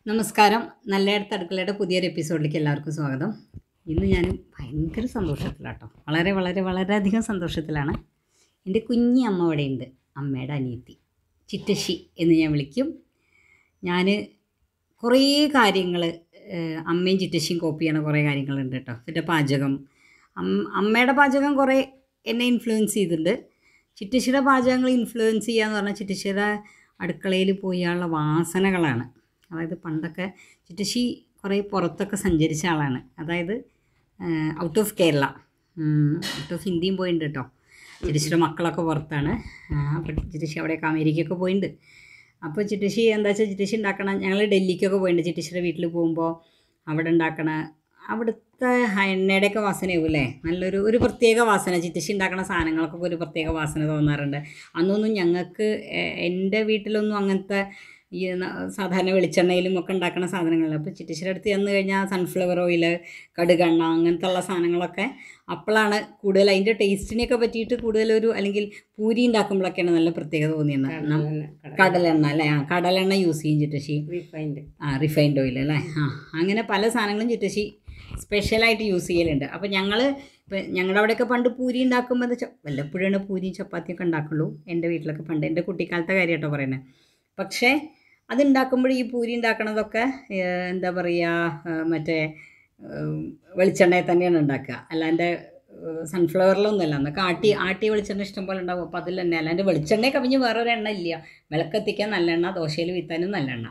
നമസ്കാരം നല്ലയിടത്ത് അടുക്കളയുടെ പുതിയൊരു എപ്പിസോഡിലേക്ക് എല്ലാവർക്കും സ്വാഗതം ഇന്ന് ഞാൻ ഭയങ്കര സന്തോഷത്തിലാട്ടോ വളരെ വളരെ വളരെയധികം സന്തോഷത്തിലാണ് എൻ്റെ കുഞ്ഞി അമ്മ അവിടെയുണ്ട് അമ്മയുടെ അനിയത്തി ചിറ്റശി എന്ന് ഞാൻ വിളിക്കും ഞാൻ കുറേ കാര്യങ്ങൾ അമ്മയും ചിറ്റശിയും കോപ്പി ചെയ്യണ കുറേ കാര്യങ്ങളുണ്ട് കേട്ടോ എൻ്റെ പാചകം അം- അമ്മയുടെ പാചകം കുറേ എന്നെ ഇൻഫ്ലുവൻസ് ചെയ്തിട്ടുണ്ട് ചിറ്റശിയുടെ പാചകങ്ങൾ ഇൻഫ്ലുവൻസ് ചെയ്യുക എന്ന് പറഞ്ഞാൽ ചിറ്റശിയുടെ അടുക്കളയിൽ പോയുള്ള വാസനകളാണ് അതായത് പണ്ടൊക്കെ ചിറ്റശി കുറേ പുറത്തൊക്കെ സഞ്ചരിച്ച ആളാണ് അതായത് out of Kerala out of ഇന്ത്യയും പോയിട്ടുണ്ട് കേട്ടോ ചിറ്റശിയുടെ മക്കളൊക്കെ പുറത്താണ് അപ്പോൾ ചിറ്റശി അവിടെയൊക്കെ അമേരിക്കയൊക്കെ പോയിട്ടുണ്ട് അപ്പോൾ ചിറ്റശി എന്താ വെച്ചാൽ ചിറ്റശി ഉണ്ടാക്കണ ഞങ്ങൾ ഡൽഹിക്കൊക്കെ പോയിട്ടുണ്ട് ചിറ്റശിയുടെ വീട്ടിൽ പോകുമ്പോൾ അവിടെ ഉണ്ടാക്കണ അവിടുത്തെ എണ്ണയുടെയൊക്കെ വാസനയാവും അല്ലേ നല്ലൊരു ഒരു പ്രത്യേക വാസന ചിറ്റശി ഉണ്ടാക്കണ സാധനങ്ങൾക്കൊക്കെ ഒരു പ്രത്യേക വാസന തോന്നാറുണ്ട് അന്നൊന്നും ഞങ്ങൾക്ക് എ- എൻ്റെ വീട്ടിലൊന്നും അങ്ങനത്തെ ഈ ന- സാധാരണ വെളിച്ചെണ്ണയിലും ഒക്കെ ഉണ്ടാക്കുന്ന സാധനങ്ങളില്ല അപ്പോൾ ചിറ്റശ്ശേരി അടുത്ത് ചെന്ന് കഴിഞ്ഞാൽ സൺഫ്ലവർ ഓയിൽ കടുകെണ്ണ അങ്ങനത്തെ ഉള്ള സാധനങ്ങളൊക്കെ അപ്പോഴാണ് കൂടുതൽ അതിൻ്റെ ടേസ്റ്റിനെയൊക്കെ പറ്റിയിട്ട് കൂടുതലൊരു അല്ലെങ്കിൽ പൂരി ഉണ്ടാക്കുമ്പോഴൊക്കെയാണ് നല്ല പ്രത്യേകത തോന്നിയത് നം- കടലെണ്ണ അല്ലേ ആ കടലെണ്ണ യൂസ് ചെയ്യും ചിറ്റശ്ശി റിഫൈൻഡ് ആ റിഫൈൻഡ് ഓയിൽ അല്ലേ ആ അങ്ങനെ പല സാധനങ്ങളും ചിറ്റശ്ശി സ്പെഷ്യലായിട്ട് യൂസ് ചെയ്യലുണ്ട് അപ്പോൾ ഞങ്ങൾ ഇപ്പം ഞങ്ങളുടെ അവിടെയൊക്കെ പണ്ട് പൂരി ഉണ്ടാക്കുമ്പോൾ എന്താ വെച്ചാൽ വല്ലപ്പോഴാണ് പൂരിയും ചപ്പാത്തിയൊക്കെ ഉണ്ടാക്കുള്ളൂ എൻ്റെ വീട്ടിലൊക്കെ പണ്ട് എൻ്റെ കുട്ടിക്കാലത്തെ കാര്യം കേട്ടോ പറയുന്നത് പക്ഷേ അതുണ്ടാക്കുമ്പോൾ ഈ പൂരി ഉണ്ടാക്കണതൊക്കെ ഏഹ്, എന്താ പറയുക മറ്റേ ഏഹ്, വെളിച്ചെണ്ണയിൽ തന്നെയാണ് ഉണ്ടാക്കുക അല്ലാണ്ട് സൺഫ്ലവറിലൊന്നുമല്ല അന്നൊക്കെ ആട്ടി ആട്ടി വെളിച്ചെണ്ണ ഇഷ്ടം പോലെ ഉണ്ടാവും അപ്പോൾ അതിൽ തന്നെ അല്ലാണ്ട് വെളിച്ചെണ്ണയെ കവിഞ്ഞ് വേറൊരു എണ്ണ ഇല്ല വിളക്കെത്തിക്കാൻ നല്ലെണ്ണ ദോശയിൽ വീത്താനും നല്ലെണ്ണ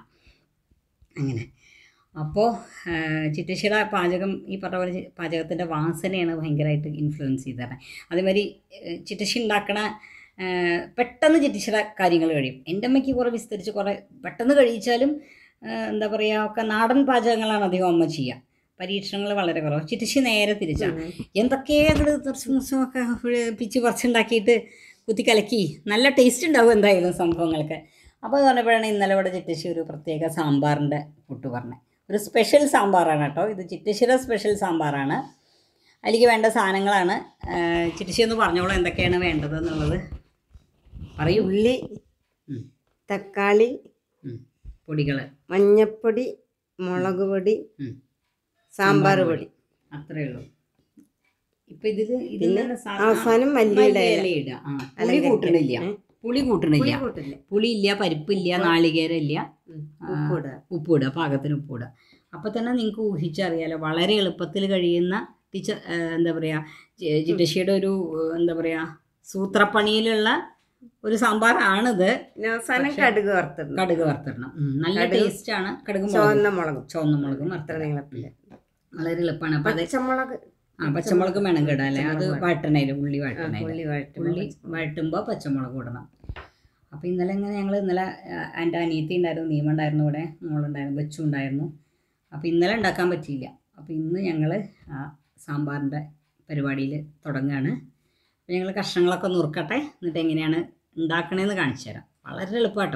അങ്ങനെ അപ്പോൾ ചിറ്റശ്ശിയുടെ പാചകം ഈ പറഞ്ഞ പോലെ ചി- പാചകത്തിൻ്റെ വാസനയാണ് ഭയങ്കരമായിട്ട് ഇൻഫ്ലുവൻസ് ചെയ്തത് അതേമാതിരി ഏഹ്, ചിറ്റശ്ശി ഉണ്ടാക്കണ ഏഹ്, പെട്ടെന്ന് ചിറ്റശ്ശിയുടെ കാര്യങ്ങൾ കഴിയും എൻ്റെ അമ്മയ്ക്ക് കുറേ വിസ്തരിച്ച് കുറേ പെട്ടെന്ന് കഴിച്ചാലും ഏഹ്, എന്താ പറയുക ഒക്കെ നാടൻ പാചകങ്ങളാണ് അധികം അമ്മ ചെയ്യുക പരീക്ഷണങ്ങൾ വളരെ കുറവ് ചിറ്റശ്ശി നേരെ തിരിച്ചാണ് എന്തൊക്കെ അങ്ങോട്ട് തെർച്ചുമൊക്കെ പിച്ച് പറിച്ചുണ്ടാക്കിയിട്ട് കുത്തി കലക്കി നല്ല ടേസ്റ്റ് ഉണ്ടാവും എന്തായാലും സംഭവങ്ങൾക്ക് അപ്പോൾ അത് പറഞ്ഞപ്പോഴാണ് ഇന്നലെ ഇവിടെ ചിറ്റശ്ശി ഒരു പ്രത്യേക സാമ്പാറിൻ്റെ കൂട്ട് പറഞ്ഞത് ഒരു സ്പെഷ്യൽ സാമ്പാറാണ് കേട്ടോ ഇത് ചിറ്റശ്ശിയുടെ സ്പെഷ്യൽ സാമ്പാറാണ് അതിലേക്ക് വേണ്ട സാധനങ്ങളാണ് ആ, ചിറ്റശ്ശി ഒന്ന് പറഞ്ഞോളൂ എന്തൊക്കെയാണ് വേണ്ടത് എന്നുള്ളത് പറയൂ ഉള്ളി ഉം. തക്കാളി പൊടികൾ മഞ്ഞപ്പൊടി മുളക് പൊടി സാമ്പാർ പൊടി അത്രയേ ഉള്ളൂ ഇപ്പം ഇതിൽ ഇതിൽ പിന്നെ തന്നെ സാ- അവസാനം മല്ലിയുടെ ഇല. മല്ലിയില ഇടുക. ആ, പുളി അല്ലെങ്കിൽ കൂട്ടണില്ല ഏ? പുളി കൂട്ടണില്ല കൂട്ടില്ല പുളി ഇല്ല പരിപ്പില്ല നാളികേരം ഇല്ല ഉപ്പിടുക ഉപ്പിടുക പാകത്തിന് ഉപ്പിടുക അപ്പോൾ തന്നെ നിങ്ങൾക്ക് ഊഹിച്ചറിയാലോ വളരെ എളുപ്പത്തിൽ കഴിയുന്ന ടീച്ചർ എന്താ പറയുക ചിറ്റശ്ശിയുടെ ഒരു ഏഹ്, എന്താ പറയുക സൂത്രപ്പണിയിലുള്ള ഒരു സാമ്പാറാണിത് പിന്നെ അവസാനം പക്ഷേ- കടുക് വറുത്തിടണം കടുക് വറുത്തിടണം ഉം, നല്ല കടുക് ടേസ്റ്റാണ് കടുക് മുളകും ചുവന്ന മുളകും ചുവന്ന മുളകും അത്ര വറുത്തിടണം നീളത്തില് വളരെ എളുപ്പമാണ് അപ്പോൾ അത് പച്ചമുളക് ആ പച്ചമുളക് വേണം കിടാം അല്ലേ അത് പച്ചമുളക് വഴട്ടണേലും ഉള്ളി ആ, വഴട്ടണേലും ഉള്ളി വഴറ്റുമ്പോൾ ഉള്ളി വഴട്ടുമ്പോൾ പച്ചമുളക് ഇടണം അപ്പോൾ ഇന്നലെ ഇങ്ങനെ ഞങ്ങൾ ഇന്നലെ ആ, എൻ്റെ അനിയത്തി ഉണ്ടായിരുന്നു നീമുണ്ടായിരുന്നു ഇവിടെ മോളുണ്ടായിരുന്നു ബച്ചു ഉണ്ടായിരുന്നു അപ്പോൾ ഇന്നലെ ഉണ്ടാക്കാൻ പറ്റിയില്ല അപ്പോൾ ഇന്ന് ഞങ്ങൾ ആ സാമ്പാറിൻ്റെ പരിപാടിയിൽ തുടങ്ങുകയാണ് അപ്പോൾ ഞങ്ങൾ കഷ്ണങ്ങളൊക്കെ നുറുക്കട്ടെ എന്നിട്ട് എങ്ങനെയാണ് ഉണ്ടാക്കണേന്ന് കാണിച്ചു തരാം വളരെ എളുപ്പമാട്ടോ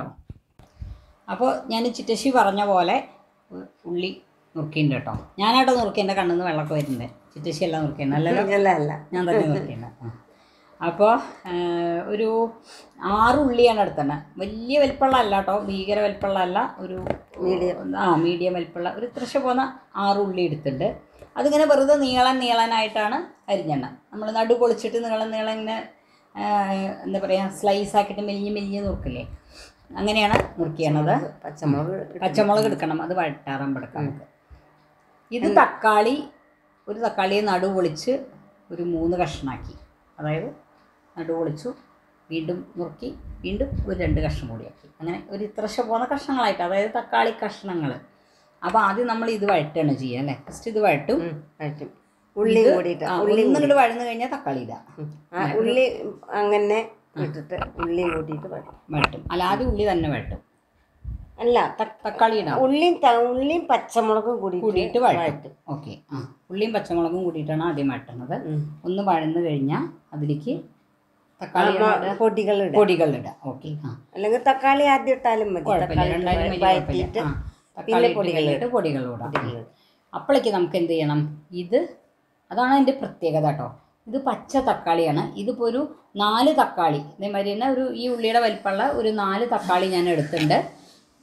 അപ്പോൾ ഞാൻ ചിറ്റശ്ശി പറഞ്ഞ പോലെ ഉ- ഉള്ളി നുറുക്കിയിട്ടുണ്ട് കേട്ടോ ഞാനാട്ടോ നുറുക്കി എൻ്റെ കണ്ണിൽ നിന്ന് വെള്ളമൊക്കെ വരുന്നുണ്ട് ചിറ്റശ്ശി എല്ലാം നുറുക്കിയിട്ടുണ്ട് അല്ലല്ലോ അല്ല അല്ല ഞാൻ തന്നെ നോക്കിയില്ല അപ്പോൾ ഒരു ആറ് ഉള്ളിയാണ് എടുത്തത് വലിയ വലിപ്പമുള്ള അല്ല കേട്ടോ ഭീകര വലിപ്പമുള്ള അല്ല ഒരു Medium. ആ മീഡിയം വലിപ്പമുള്ള ഒരു തൃശ പോന്ന ആറ് ഉള്ളി എടുത്തിട്ടുണ്ട് അതിങ്ങനെ വെറുതെ നീളൻ നീളനായിട്ടാണ് അരിഞ്ഞെണ്ണ നമ്മൾ നടു പൊളിച്ചിട്ട് നീളം നീളം ഇങ്ങനെ ആ, എന്താ പറയുക സ്ലൈസ് ആക്കിയിട്ട് മെലിഞ്ഞ് മെലിഞ്ഞ് നുറുക്കില്ലേ അങ്ങനെയാണ് നുറുക്കിയണത് പച്ചമുളക് ഇട്ടിട്ട് പച്ചമുളക് എടുക്കണം അത് വഴറ്റാറാകുമ്പോൾ എടുക്കാം നമുക്ക് ഇത് തക്കാളി ഒരു തക്കാളിയെ നടു പൊളിച്ച് ഒരു മൂന്ന് കഷ്ണാക്കി അതായത് നടു പൊളിച്ചു വീണ്ടും നുറുക്കി വീണ്ടും ഒരു രണ്ട് കഷ്ണം കൂടിയാക്കി അങ്ങനെ ഒരു ഇത്രശ പോകുന്ന കഷ്ണങ്ങളായിട്ട് അതായത് തക്കാളി കഷ്ണങ്ങൾ അപ്പോൾ ആദ്യം നമ്മൾ ഇത് വഴറ്റാണ് ചെയ്യുക അല്ലേ ഫസ്റ്റ് ഇത് വഴട്ടും ഉം, വഴറ്റും ഉള്ളി ഇത് കൂടിയിട്ട് ആ, ഉള്ളി ഒന്നിങ്ങോട്ട് വഴന്നു കഴിഞ്ഞാൽ തക്കാളി ഇടാം ഉം. ആ ഉള്ളി അങ്ങനെ ഇട്ടിട്ട് ഉള്ളി കൂട്ടിയിട്ട് വഴറ്റും വഴട്ടും അല്ല ആദ്യം ഉള്ളി തന്നെ വഴട്ടും അല്ല ത- തക്കാളി ഇടാം ഉള്ളിയും ത- ഉള്ളിയും പച്ചമുളകും കൂടിയിട്ട് കൂടിയിട്ട് വഴട്ടും ഓക്കെ ആ ഉള്ളിയും പച്ചമുളകും കൂടിയിട്ടാണ് ആദ്യം വഴട്ടുന്നത് ഉം. ഒന്ന് വഴന്നു കഴിഞ്ഞാൽ അതിലേക്ക് തക്കാളി ആ, പൊടികൾ ഇടുക പൊടികൾ ഇടാം ഓക്കെ ആ അല്ലെങ്കിൽ തക്കാളി ആദ്യം ഇട്ടാലും മതി കുഴപ്പമില്ല തക്കാളി രണ്ടായാലും ഇട്ട് വലിയ കുഴപ്പമില്ല വഴറ്റിയിട്ട് ആ പിന്നെ തക്കാളി പൊടികൾ പൊടികളിട്ട് പൊടികൾ ഇടാം പൊടികൾ ഇടും. അപ്പോഴേക്ക് നമുക്ക് എന്ത് ചെയ്യണം ഇത് അതാണ് അതിൻ്റെ പ്രത്യേകത കേട്ടോ ഇത് പച്ച തക്കാളിയാണ് ഇതിപ്പോൾ ഒരു നാല് തക്കാളി ഇതേമാതിരി തന്നെ ഒരു ഈ ഉള്ളിയുടെ വലിപ്പമുള്ള ഒരു നാല് തക്കാളി ഞാൻ എടുത്തിട്ടുണ്ട്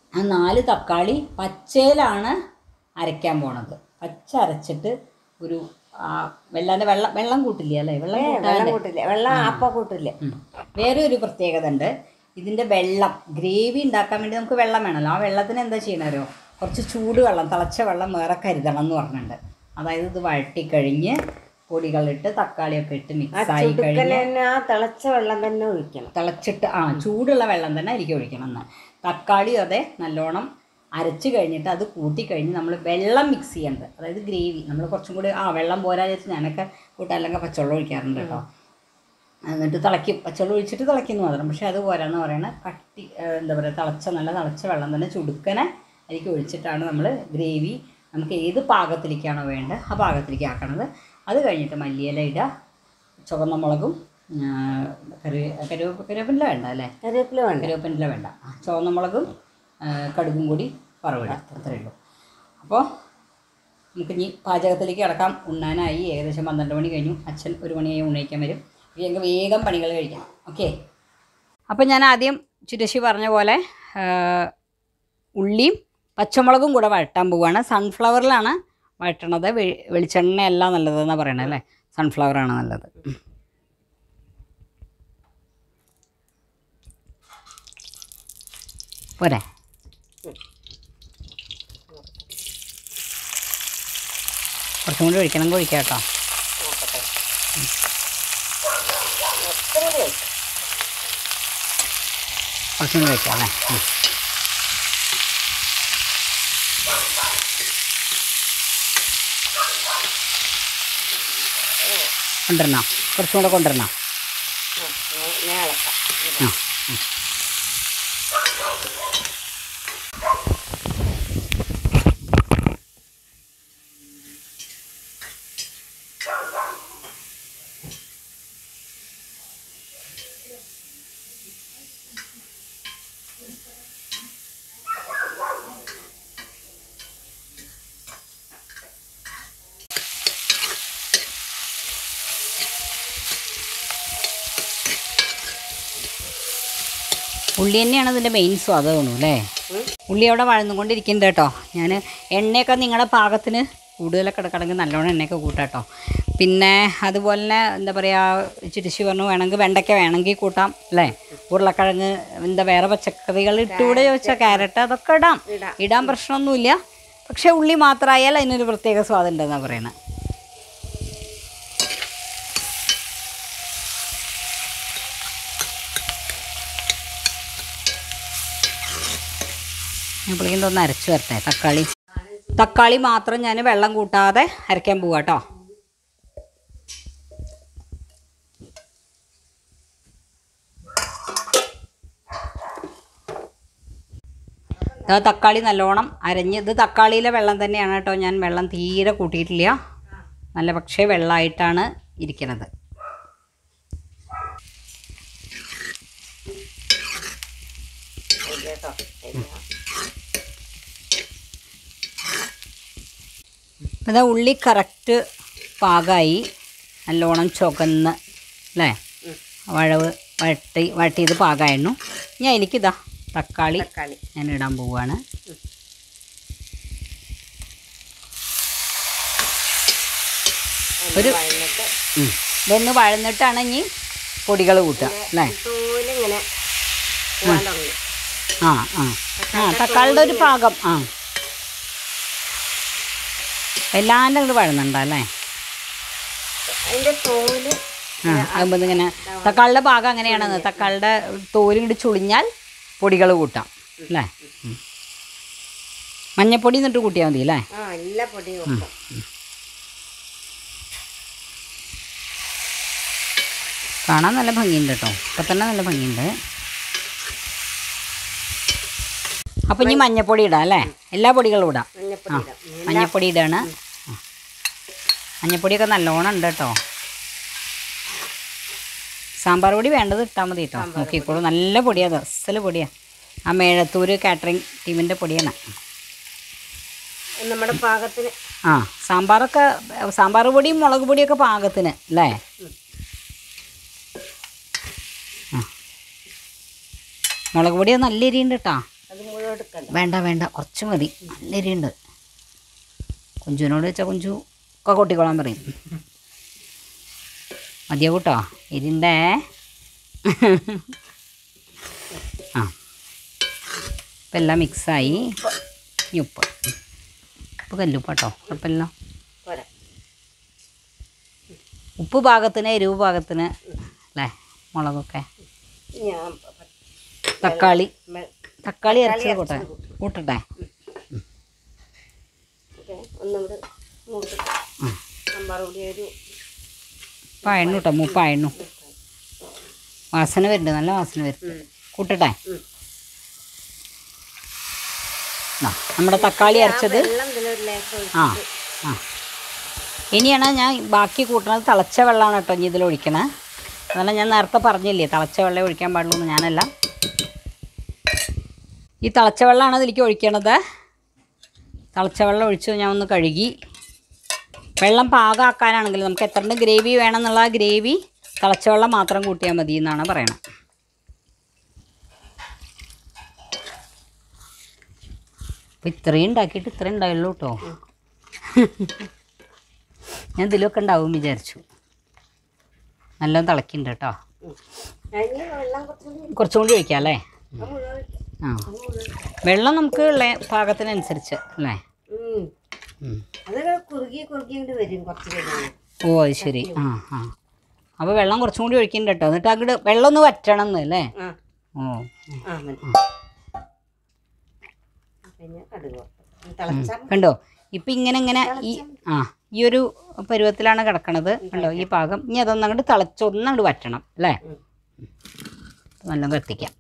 ആ നാല് തക്കാളി പച്ചയിലാണ് അരയ്ക്കാൻ പോണത് പച്ച അരച്ചിട്ട് ഒരു ആ വെള്ളാൻ്റെ വെള്ളം വെള്ളം കൂട്ടില്ല അല്ലേ വെള്ളം വെള്ളം കൂട്ടാതെ കൂട്ടില്ല വെള്ളം അപ്പ കൂട്ടില്ല ഉം. വേറെ ഒരു പ്രത്യേകത ഉണ്ട് ഇതിൻ്റെ വെള്ളം ഗ്രേവി ഉണ്ടാക്കാൻ വേണ്ടി നമുക്ക് വെള്ളം വേണമല്ലോ ആ വെള്ളത്തിന് എന്താ ചെയ്യണമല്ലോ കുറച്ച് ചൂട് വെള്ളം തിളച്ച വെള്ളം വേറെ കരുതണം എന്ന് പറഞ്ഞിട്ടുണ്ട് അതായത് ഇത് വഴട്ടിക്കഴിഞ്ഞ് പൊടികളിട്ട് തക്കാളിയൊക്കെ ഇട്ട് ആ മിക്സ് ആയി ചുടുക്കൽ കഴിഞ്ഞ് തന്നെ ആ തിളച്ച വെള്ളം തന്നെ ഒഴിക്കണം തിളച്ചിട്ട് ആ ചൂടുള്ള വെള്ളം തന്നെ അരിക്ക് ഒഴിക്കണം എന്ന് തക്കാളി അതെ നല്ലോണം അരച്ച് കഴിഞ്ഞിട്ട് അത് കൂട്ടി കഴിഞ്ഞ് നമ്മൾ വെള്ളം മിക്സ് ചെയ്യേണ്ടത് അതായത് ഗ്രേവി നമ്മൾ കുറച്ചും കൂടി ആ വെള്ളം പോരാ വെച്ച് ഞാനൊക്കെ കൂട്ടാനൊക്കെ പച്ചവെള്ളം ഒഴിക്കാറുണ്ട് കേട്ടോ എന്നിട്ട് തിളയ്ക്കും പച്ചവെള്ളം ഒഴിച്ചിട്ട് തിളയ്ക്കുന്നു മാത്രം പക്ഷേ അത് പോരാന്ന് പറയണ കട്ടി ആ, എന്താ പറയുക തിളച്ച നല്ല തിളച്ച വെള്ളം തന്നെ ചുടുക്കനെ അരിക്ക് ഒഴിച്ചിട്ടാണ് നമ്മൾ ഗ്രേവി നമുക്ക് ഏത് പാകത്തിലേക്കാണോ വേണ്ടത് ആ പാകത്തിലേക്ക് ആക്കണത് അത് കഴിഞ്ഞിട്ട് മല്ലിയില ഇടുക ചുവന്ന മുളകും ആ, കറി കരുവേപ്പ് കരുവേപ്പില വേണ്ട അല്ലേ കറിവേപ്പില വേണ്ട കരുവേപ്പില വേണ്ട ആ, ചുവന്ന മുളകും ആ, കടുകും കൂടി വറവിടാം അത്രയേ ഉള്ളൂ അപ്പോൾ നമുക്കിനി പാചകത്തിലേക്ക് കിടക്കാം ഉണ്ണാനായി ഏകദേശം പന്ത്രണ്ട് മണി കഴിഞ്ഞു അച്ഛൻ ഒരു മണിയായി ഉണ്ണയിക്കാൻ വരും അപ്പോൾ ഞങ്ങൾക്ക് വേഗം പണികൾ കഴിക്കാം ഓക്കെ അപ്പോൾ ഞാൻ ആദ്യം ചുരശി പറഞ്ഞ പോലെ ആ, ഉള്ളിയും പച്ചമുളകും കൂടെ വഴട്ടാൻ പോവുകയാണ് സൺഫ്ലവറിലാണ് വഴട്ടണത് വെ- വെളിച്ചെണ്ണയല്ല നല്ലതെന്നാണ് പറയണത് അല്ലേ സൺഫ്ലവറാണ് നല്ലത് ഉം. പോരെ കുറച്ചും കൂടി ഒഴിക്കണം ഒഴിക്കാം കേട്ടോ കുറച്ചും കൂടി ഒഴിക്കാം അല്ലേ ഉം. കൊണ്ടുവരണോ കുറച്ചും കൂടെ കൊണ്ടുവരണോ ഞാൻ ഇളക്കാം ആ ഉം. ഉള്ളി തന്നെയാണ് ഇതിൻ്റെ മെയിൻ സ്വാദം തോന്നുന്നു അല്ലേ ഉള്ളി അവിടെ വഴന്നുകൊണ്ടിരിക്കുന്നുണ്ട് കേട്ടോ ഞാൻ എണ്ണയൊക്കെ നിങ്ങളുടെ പാകത്തിന് കൂടുതലൊക്കെ കിടക്കണമെങ്കിൽ നല്ലോണം എണ്ണയൊക്കെ കൂട്ടാം കേട്ടോ പിന്നെ അതുപോലെ തന്നെ എന്താ പറയുക ചിരിശി പറഞ്ഞു വേണമെങ്കിൽ വെണ്ടയ്ക്ക വേണമെങ്കിൽ കൂട്ടാം അല്ലേ ഉരുളക്കിഴങ്ങ് എന്താ വേറെ പച്ചക്കറികൾ ഇട്ടുകൂടെ ചോദിച്ചാൽ ക്യാരറ്റ് അതൊക്കെ ഇടാം ഇടാം. ഇടാൻ പ്രശ്നമൊന്നുമില്ല പക്ഷേ ഉള്ളി മാത്രമായാൽ അതിനൊരു പ്രത്യേക സ്വാദം ഉണ്ടെന്നാണ് പറയണത് അപ്പോഴേക്കും ഒന്ന് അരച്ച് വരട്ടെ തക്കാളി തക്കാളി മാത്രം ഞാൻ വെള്ളം കൂട്ടാതെ അരയ്ക്കാൻ പോവാ കേട്ടോ ഇതാ തക്കാളി നല്ലോണം അരഞ്ഞ് ഇത് തക്കാളിയിലെ വെള്ളം തന്നെയാണ് കേട്ടോ ഞാൻ വെള്ളം തീരെ കൂട്ടിയിട്ടില്ല നല്ല പക്ഷേ വെള്ളമായിട്ടാണ് ഇരിക്കുന്നത് കേട്ടോ ഇതാ ഉള്ളി കറക്റ്റ് പാകമായി നല്ലോണം ചുവന്ന് അല്ലേ വഴവ് വഴട്ടി വഴട്ടിയത് പാകമായിരുന്നു ഞാൻ എനിക്കിതാ തക്കാളി തക്കാളി ഞാൻ ഇടാൻ പോവുകയാണ് ഒരു വഴന്നിട്ട് ഉം. ഇതൊന്ന് വഴന്നിട്ടാണ് ഇനി പൊടികൾ കൂട്ടുക അല്ലേ ഇതുപോലെ ഇങ്ങനെ പോകാൻ തുടങ്ങി ആ ആ ആ തക്കാളിയുടെ ഒരു പാകം ആ എല്ലാൻ്റെ കൂടെ വഴന്നുണ്ടോ അല്ലേ അതിന്റെ തോല് ആ ആകുമ്പോൾ ഇങ്ങനെ തക്കാളിയുടെ ഭാഗം അങ്ങനെയാണ് തക്കാളിയുടെ തോലും കൂടി ചുളിഞ്ഞാൽ പൊടികൾ കൂട്ടാം അല്ലേ ഉം. മഞ്ഞപ്പൊടി എന്നിട്ട് കൂട്ടിയാൽ മതി അല്ലേ ആ എല്ലാ പൊടിയും വെക്കാം കാണാൻ നല്ല ഭംഗിയുണ്ട് കേട്ടോ ഇപ്പം തന്നെ നല്ല ഭംഗിയുണ്ട് അപ്പം ഇനി മഞ്ഞപ്പൊടി ഇടാം അല്ലേ എല്ലാ പൊടികളും ഇടാം മഞ്ഞപ്പൊടി ആ ഇടാം മഞ്ഞപ്പൊടി ഇടാണ് ആ. മഞ്ഞപ്പൊടിയൊക്കെ നല്ലോണം ഉണ്ട് കേട്ടോ സാമ്പാർ പൊടി വേണ്ടത് ഇട്ടാൽ മതി കേട്ടോ നോക്കിക്കോളൂ നല്ല പൊടിയാണ് അസല് പൊടിയാണ് ആ മേഴത്തൂർ കാറ്ററിംഗ് ടീമിൻ്റെ പൊടിയാണ് നമ്മുടെ പാകത്തിന് ആ സാമ്പാറൊക്കെ സാമ്പാർ പൊടിയും മുളക് പൊടിയൊക്കെ പാകത്തിന് അല്ലേ ആ മുളക് പൊടി നല്ല എരിയുണ്ട് കേട്ടോ അത് മുഴുവൻ എടുക്കണ്ട വേണ്ട വേണ്ട കുറച്ച് മതി നല്ല എരിയുണ്ട് കുഞ്ചുവിനോട് വെച്ചാൽ കുഞ്ചു ഒക്കെ കൊട്ടിക്കോളാൻ പറയും മതിയോ കൂട്ടോ എരിണ്ടേ ആ ഇപ്പം എല്ലാം മിക്സായി ഇനി ഉപ്പ് ഉപ്പ് കല്ലുപ്പ് കേട്ടോ കുഴപ്പമില്ല പോരാ ഉപ്പ് പാകത്തിന് എരിവ് പാകത്തിന് അല്ലേ മുളകൊക്കെ ഞാൻ തക്കാളി മെ- തക്കാളി അരച്ചത് കൂട്ടെ കൂട്ടട്ടെ ഓക്കെ ഒന്നും കൂടെ മൂത്തിട്ട് സാമ്പാർ കൂടി ഒരു പഴന്നു കേട്ടോ മൂപ്പഴന്നു വാസന വരുന്നുണ്ട് നല്ല വാസന വരുന്നുണ്ട് കൂട്ടട്ടെ ഉം. ദാ, നമ്മുടെ തക്കാളി അരച്ചത് വെള്ളം ഇതിലൊരു ലേശം ആ ഒഴിച്ചിട്ട് ആ ഇനിയാണ് ഞാൻ ബാക്കി കൂട്ടുന്നത് തിളച്ച വെള്ളമാണ് കേട്ടോ ഇനി ഇതിൽ ഒഴിക്കണേ അതല്ല ഞാൻ നേരത്തെ പറഞ്ഞില്ലേ തിളച്ച വെള്ളം ഒഴിക്കാൻ പാടുള്ളൂ എന്ന് ഞാനല്ല ഈ തിളച്ച വെള്ളമാണ് ഇതിലേക്ക് ഒഴിക്കണത് തിളച്ച വെള്ളം ഒഴിച്ച് ഞാൻ ഒന്ന് കഴുകി വെള്ളം പാകമാക്കാനാണെങ്കിൽ നമുക്ക് എത്ര ഗ്രേവി വേണമെന്നുള്ള ആ ഗ്രേവി തിളച്ച വെള്ളം മാത്രം കൂട്ടിയാൽ മതി എന്നാണ് പറയണത് അപ്പോൾ ഇത്രയും ഉണ്ടാക്കിയിട്ട് ഇത്രയും ഉണ്ടായുള്ളൂ കേട്ടോ ഞാൻ ഇതിലൊക്കെ ഉണ്ടാവും വിചാരിച്ചു നല്ല തിളക്കുന്നുണ്ട് കേട്ടോ ഉം. അതിന് വെള്ളം കുറച്ചുകൂടി കുറച്ചും കൂടി ഒഴിക്കാം അല്ലേ അത് മുഴുവൻ ഒഴിക്കാം. ആ അത് മുഴുവൻ വെള്ളം നമുക്ക് ഉള്ള പാകത്തിനനുസരിച്ച് അല്ലേ ഉം. ഉം. അതൊക്കെ കുറുകി കുറുകി ഇങ്ങോട്ട് വരും കുറച്ച് കഴിയുമ്പോൾ ഓ അത് ശരി ആ ആ അപ്പോൾ വെള്ളം കുറച്ചും കൂടി ഒഴിക്കുന്നുണ്ട് കേട്ടോ എന്നിട്ട് അങ്ങോട്ട് വെള്ളം ഒന്ന് വറ്റണം എന്ന് അല്ലേ ആ ഓ ആ മതി പിന്നെ കടുക് തിളച്ചാൽ കണ്ടോ ഇപ്പം ഇങ്ങനെ ഇങ്ങനെ ഈ ആ ഈ ഒരു പരുവത്തിലാണ് കിടക്കണത് കണ്ടോ ഈ പാകം ഇനി അതൊന്നും അങ്ങോട്ട് തിളച്ച് ഒന്നങ്ങോട്ട് വറ്റണം അല്ലേ നല്ല കത്തിക്കാം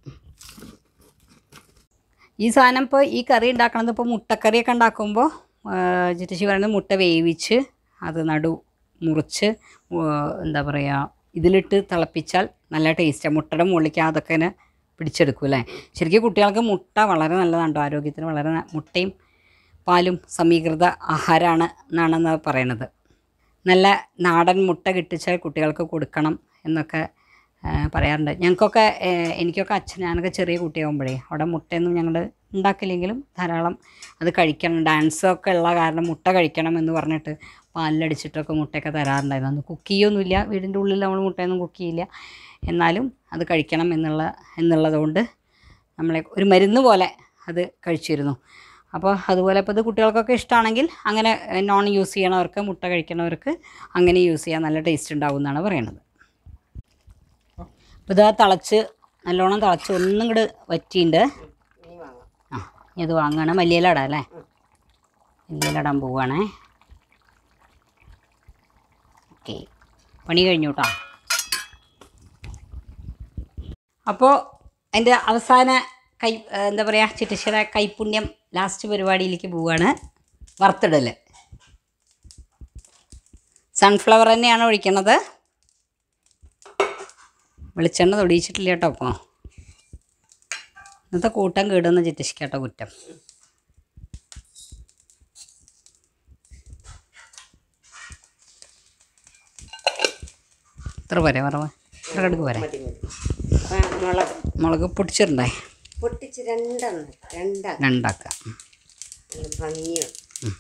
ഈ സാധനം ഇപ്പോൾ ഈ കറി ഉണ്ടാക്കണത് ഇപ്പോൾ മുട്ടക്കറിയൊക്കെ ഉണ്ടാക്കുമ്പോൾ ചിറ്റശി പറയുന്നത് മുട്ട വേവിച്ച് അത് നടു മുറിച്ച് ആ, എന്താ പറയുക ഇതിലിട്ട് തിളപ്പിച്ചാൽ നല്ല ടേസ്റ്റാണ് മുട്ടയുടെ മുകളിലേക്ക് അതൊക്കെ ഇങ്ങനെ പിടിച്ചെടുക്കും അല്ലേ ശരിക്കും കുട്ടികൾക്ക് മുട്ട വളരെ നല്ലതാണ് കേട്ടോ ആരോഗ്യത്തിന് വളരെ ന- മുട്ടയും പാലും സമീകൃത ആഹാരമാണ് എന്നാണെന്ന് പറയണത് നല്ല നാടൻ മുട്ട കിട്ടിച്ചാൽ കുട്ടികൾക്ക് കൊടുക്കണം എന്നൊക്കെ ആ, പറയാറുണ്ട് ഞങ്ങൾക്കൊക്കെ ഏ, എനിക്കൊക്കെ അച്ഛൻ ഞാനൊക്കെ ചെറിയ കുട്ടിയാകുമ്പോഴേ അവിടെ മുട്ടയൊന്നും ഞങ്ങൾ ഉണ്ടാക്കില്ലെങ്കിലും ധാരാളം അത് കഴിക്കണം ഡാൻസൊക്കെ ഉള്ള കാരണം മുട്ട കഴിക്കണം എന്ന് പറഞ്ഞിട്ട് പാലിലടിച്ചിട്ടൊക്കെ മുട്ടയൊക്കെ തരാറുണ്ടായിരുന്നു അന്ന് കുക്ക് ചെയ്യൊന്നുമില്ല വീടിൻ്റെ ഉള്ളിൽ നമ്മൾ മുട്ടയൊന്നും കുക്ക് ചെയ്യില്ല എന്നാലും അത് കഴിക്കണം എന്നുള്ള എന്നുള്ളതുകൊണ്ട് നമ്മളെ ഒരു മരുന്ന് പോലെ അത് കഴിച്ചിരുന്നു അപ്പോൾ അതുപോലെ ഇപ്പോൾ ഇത് കുട്ടികൾക്കൊക്കെ ഇഷ്ടമാണെങ്കിൽ അങ്ങനെ നോൺ യൂസ് ചെയ്യണവർക്ക് മുട്ട കഴിക്കണവർക്ക് അങ്ങനെ യൂസ് ചെയ്യാൻ നല്ല ടേസ്റ്റ് ഉണ്ടാവും എന്നാണ് പറയണത് അപ്പോൾ ഇതാ തിളച്ച് നല്ലോണം തിളച്ച് ഒന്നും കൂടെ വറ്റിയിട്ടുണ്ട് ഇനി വാങ്ങാം ആ ഇനി ഇത് വാങ്ങുകയാണ് മല്ലിയില ഇടാം അല്ലേ മല്ലിയില ഇടാൻ പോവുകയാണേ ഓക്കെ പണി കഴിഞ്ഞു കേട്ടോ അപ്പോൾ അതിൻ്റെ അവസാന കൈ ഏ, എന്താ പറയുക ചിറ്റശ്ശേര കൈപ്പുണ്യം ലാസ്റ്റ് പരിപാടിയിലേക്ക് പോവുകയാണ് വറുത്തിടൽ സൺഫ്ലവർ തന്നെയാണ് ഒഴിക്കണത് വെളിച്ചെണ്ണ തൊടിയിച്ചിട്ടില്ല കേട്ടോ അപ്പോൾ ഇന്നത്തെ കൂട്ടം കേടുന്ന ചിറ്റശ്ശിക്കാട്ടോ കുറ്റം ഇത്ര പോരെ വറവ് ഇത്ര കടുക്ക് പോരെ മതി മതി ആ, മുളക് മുളക് പൊടിച്ചിട്ടുണ്ടേ പൊട്ടിച്ച് രണ്ടെണ്ണം രണ്ടാക്കി രണ്ടാക്കാം നല്ല ഭംഗിയാണ്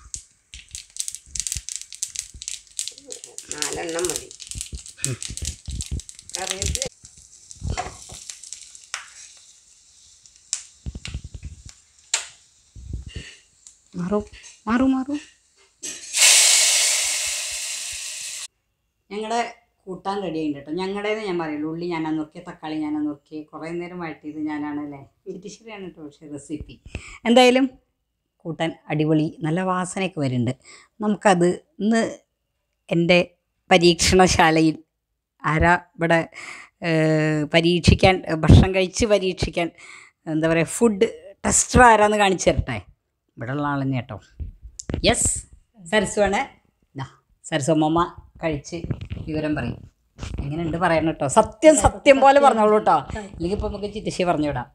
നാലെണ്ണം മതി കറിവേപ്പില മാറൂ മാറൂ മാറൂ ഞങ്ങളുടെ കൂട്ടാൻ റെഡി ആയിട്ടുണ്ട് കേട്ടോ ഞങ്ങളുടേത് ഞാൻ പറയുള്ളൂ ഉള്ളി ഞാനാ നോക്കിയ തക്കാളി ഞാനാ നോക്കി കുറേ നേരം വഴറ്റിയത് ഞാനാണല്ലേ ഇരിട്ടിശ്ശേരിയാണ് കേട്ടോ പക്ഷേ റെസിപ്പി എന്തായാലും കൂട്ടാൻ അടിപൊളി നല്ല വാസനയൊക്കെ വരുന്നുണ്ട് നമുക്കത് ഇന്ന് എൻ്റെ പരീക്ഷണശാലയിൽ ആരാ ഇവിടെ ഏഹ്, പരീക്ഷിക്കാൻ ഭക്ഷണം കഴിച്ച് പരീക്ഷിക്കാൻ എന്താ പറയുക ഫുഡ് ടെസ്റ്റർ ആരാന്ന് കാണിച്ചു തരട്ടെ ഇവിടെ ഉള്ള ആൾ തന്നെ കേട്ടോ യെസ് സരസുവാണ് ഇതാ സരസു അമ്മമ്മ കഴിച്ച് വിവരം പറയും എങ്ങനെയുണ്ട് പറയണം കേട്ടോ സത്യം സത്യം പോലെ പറഞ്ഞോളൂ കേട്ടോ അല്ലെങ്കിൽ ഇപ്പം നമുക്ക് ചിറ്റശ്ശി പറഞ്ഞുവിടാം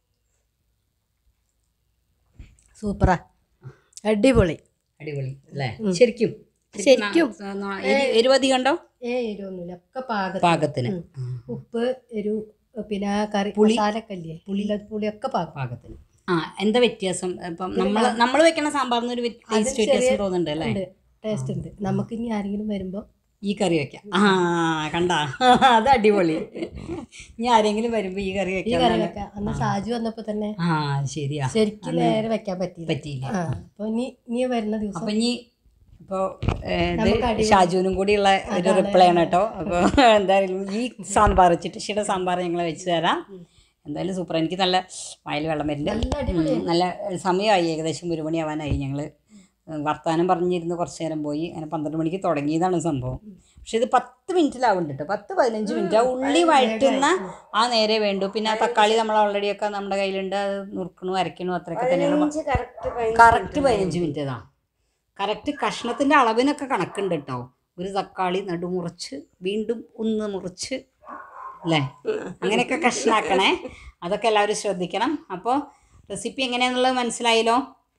സൂപ്പറാ അടിപൊളി അടിപൊളി അല്ലേ ശരിക്കും ശരിക്കും. എരുവതി കണ്ടോ ഏ എരിവൊന്നുമില്ല ഒക്കെ പാകത്തിന് പാകത്തിന് ഉപ്പ് എരു പിന്നെ കറി പുളി. മസാലക്കല്ലേ പുളി പുളിയൊക്കെ പാകം പാകത്തിന് ആ എന്താ വ്യത്യാസം ഇപ്പം നമ്മൾ നമ്മൾ വെക്കണ സാമ്പാറിന് ഒരു ടേസ്റ്റ് വ്യത്യാസം തോന്നുന്നുണ്ട് അല്ലേ ഉണ്ട് ടേസ്റ്റ് ഉണ്ട് നമുക്ക് ഇനി ആരെങ്കിലും വരുമ്പോൾ ഈ കറി വെക്കാം ആ കണ്ട അത് അടിപൊളി ഇനി ആരെങ്കിലും വരുമ്പോ ഈ കറി ഈ വെക്കാം കറി വെക്കാം അന്ന് ഷാജു വന്നപ്പോ തന്നെ ആ ശരിയാ ശരിക്കും നേരെ വെക്കാൻ പറ്റിയില്ല പറ്റിയില്ല ആ അപ്പൊ ഇനി നീ വരുന്ന ദിവസം അപ്പൊ ഇനി ഇപ്പോ നമുക്ക് ഇത് അടിപൊളി- ഷാജുവിനും കൂടിയുള്ള ഒരു റിപ്ലൈ ആണ് കേട്ടോ അപ്പോൾ എന്തായാലും ഈ സാമ്പാർ ചിട്ടിഷിയുടെ സാമ്പാർ ഞങ്ങൾ വെച്ച് തരാം എന്തായാലും സൂപ്പർ എനിക്ക് നല്ല വായിൽ വെള്ളം വരുന്നുണ്ട് നല്ല അടിപൊളി ഉം, നല്ല സമയമായി ഏകദേശം ഒരു മണിയാവാനായി ഞങ്ങൾ വർത്തമാനം പറഞ്ഞിരുന്ന് കുറച്ച് നേരം പോയി അങ്ങനെ പന്ത്രണ്ട് മണിക്ക് തുടങ്ങിയതാണ് സംഭവം പക്ഷെ ഇത് പത്ത് മിനിറ്റിലാവുന്നുണ്ട് കേട്ടോ പത്ത് പതിനഞ്ച് മിനിറ്റ് ആ ഉള്ളി വഴറ്റുന്ന ആ നേരെ വേണ്ടു പിന്നെ ആ തക്കാളി നമ്മൾ ഓൾറെഡി ഒക്കെ നമ്മുടെ കയ്യിലുണ്ട് അത് നുറുക്കണു അരക്കണു അത്രയൊക്കെ തന്നെയാണ് പതിനഞ്ച് കറക്റ്റ് കറക്റ്റ് പതിനഞ്ച് മിനിറ്റ് ഇതാ കറക്റ്റ് കഷ്ണത്തിൻ്റെ അളവിനൊക്കെ കണക്കുണ്ട് കേട്ടോ ഒരു തക്കാളി നടുമുറിച്ച് വീണ്ടും ഒന്ന് മുറിച്ച് അല്ലേ അങ്ങനെയൊക്കെ കഷ്ണാക്കണേ അതൊക്കെ എല്ലാവരും ശ്രദ്ധിക്കണം അപ്പോൾ റെസിപ്പി എങ്ങനെയാണെന്നുള്ളത് മനസ്സിലായല്ലോ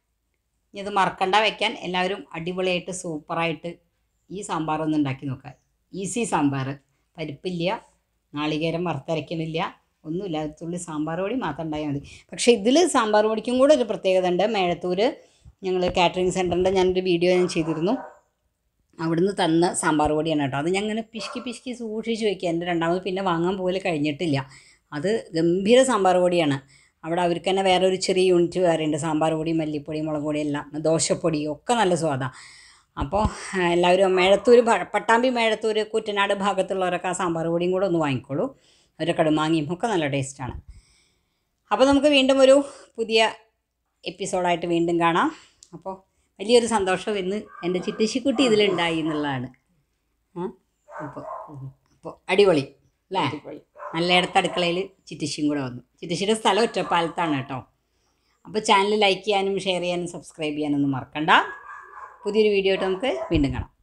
ഇനി ഇത് മറക്കണ്ട വെക്കാൻ എല്ലാവരും അടിപൊളിയായിട്ട് സൂപ്പറായിട്ട് ഈ സാമ്പാർ ഒന്ന് ഉണ്ടാക്കി നോക്കുക ഈസി സാമ്പാർ പരിപ്പില്ല നാളികേരം വറുത്തരയ്ക്കണില്ല ഒന്നുമില്ല ഒരു തുള്ളി സാമ്പാർ പൊടി മാത്രം ഉണ്ടായാൽ മതി പക്ഷേ ഇതിൽ സാമ്പാർ പൊടിക്കും കൂടെ ഒരു പ്രത്യേകത ഉണ്ട് മേഴത്തൂർ ഞങ്ങൾ കാറ്ററിംഗ് സെൻറ്ററിൻ്റെ ഞാനൊരു വീഡിയോ ഞാൻ ചെയ്തിരുന്നു അവിടുന്ന് തന്ന സാമ്പാർ പൊടിയാണ് കേട്ടോ അത് ഞാൻ ഇങ്ങനെ പിശുക്കി പിശുക്കി സൂക്ഷിച്ച് വയ്ക്കുക എൻ്റെ രണ്ടാമത് പിന്നെ വാങ്ങാൻ പോലും കഴിഞ്ഞിട്ടില്ല അത് ഗംഭീര സാമ്പാർ പൊടിയാണ് അവിടെ അവർക്ക് തന്നെ വേറെ ഒരു ചെറിയ യൂണിറ്റ് വേറെ ഉണ്ട് സാമ്പാർ പൊടി മല്ലിപ്പൊടി മുളക് പൊടി എല്ലാം ദോശപ്പൊടി ഒക്കെ നല്ല സ്വാദാണ് അപ്പോൾ ആ, എല്ലാവരും മേഴത്തൂർ ഭ- പട്ടാമ്പി മേഴത്തൂർ കുട്ടനാട് ഭാഗത്തുള്ളവരൊക്കെ ആ സാമ്പാർ പൊടിയും കൂടെ ഒന്ന് വാങ്ങിക്കോളൂ ഒരു കടുമാങ്ങിയും ഒക്കെ നല്ല ടേസ്റ്റാണ് അപ്പോൾ നമുക്ക് വീണ്ടും ഒരു പുതിയ എപ്പിസോഡായിട്ട് വീണ്ടും കാണാം അപ്പോൾ വലിയൊരു സന്തോഷം ഇന്ന് എൻ്റെ ചിറ്റശിക്കുട്ടി ഇതിലുണ്ടായി എന്നുള്ളതാണ് ആ അപ്പോൾ അപ്പോൾ അടിപൊളി അല്ലേ നല്ല ഇടത്ത് അടുക്കളയിൽ ചിറ്റശിയും കൂടെ വന്നു ചിറ്റശിയുടെ സ്ഥലം ഒറ്റപ്പാലത്താണ് കേട്ടോ അപ്പോൾ ചാനൽ ലൈക്ക് ചെയ്യാനും ഷെയർ ചെയ്യാനും സബ്സ്ക്രൈബ് ചെയ്യാനൊന്നും മറക്കണ്ട പുതിയൊരു വീഡിയോ ആയിട്ട് നമുക്ക് വീണ്ടും കാണാം